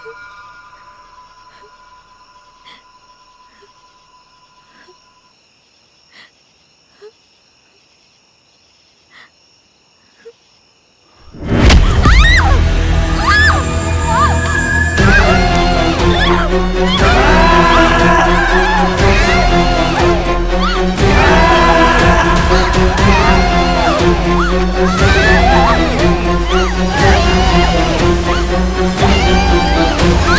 Ah!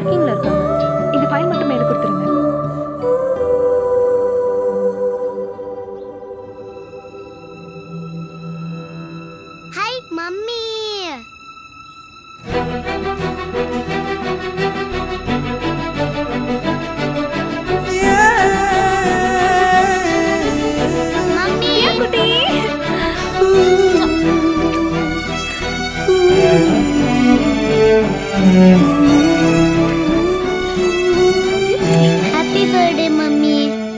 பார்க்கிங்ல இருக்காங்க இந்த file மட்டும் மேல கொடுத்துருங்க ஹாய் மம்மி மம்மி குட்டி happy birthday mummy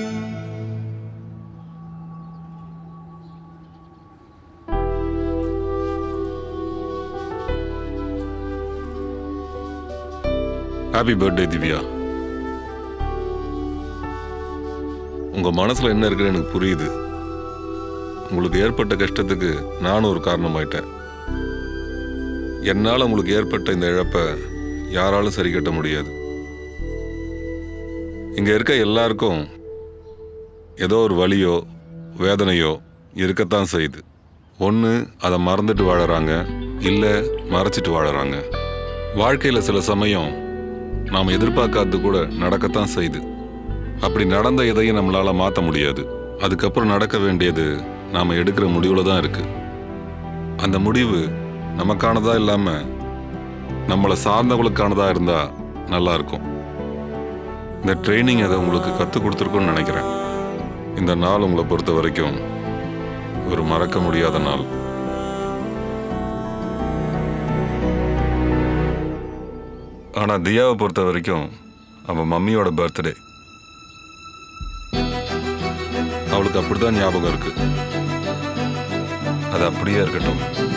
happy birthday Divya உங்க மனசுல என்ன இருக்குன்னு எனக்கு புரியுது உங்களுக்கு ஏற்பட்ட கஷ்டத்துக்கு நானும் ஒரு காரணமாயிட்டேன் என்னால உங்களுக்கு ஏற்பட்ட இந்த இழப்பை யாராலும் சரி கட்ட முடியாது இங்க இருக்க எல்லாருக்கும் ஏதோ ஒரு வலியோ வேதனையோ இருக்கத்தான் செய்யுது ஒன்று அதை மறந்துட்டு வாழறாங்க இல்லை மறைச்சிட்டு வாழறாங்க வாழ்க்கையில் சில சமயம் நாம் எதிர்பார்க்காதது கூட நடக்கத்தான் செய்யுது அப்படி நடந்த எதையும் நம்மளால மாற்ற முடியாது அதுக்கப்புறம் நடக்க வேண்டியது நாம் எடுக்கிற முடிவில் தான் இருக்கு அந்த முடிவு நமக்கானதா இல்லாம நம்மளை சார்ந்தவங்களுக்கானதா இருந்தா நல்லா இருக்கும் இந்த ட்ரைனிங் அதை உங்களுக்கு கற்றுக் கொடுத்துருக்குன்னு நினைக்கிறேன் இந்த நாள் உங்களை பொறுத்த வரைக்கும் ஒரு மறக்க முடியாத நாள் ஆனா தியாவை பொறுத்த வரைக்கும் அவன் மம்மியோட பர்த்டே அவளுக்கு அப்படிதான் ஞாபகம் இருக்கு அது அப்படியே இருக்கட்டும்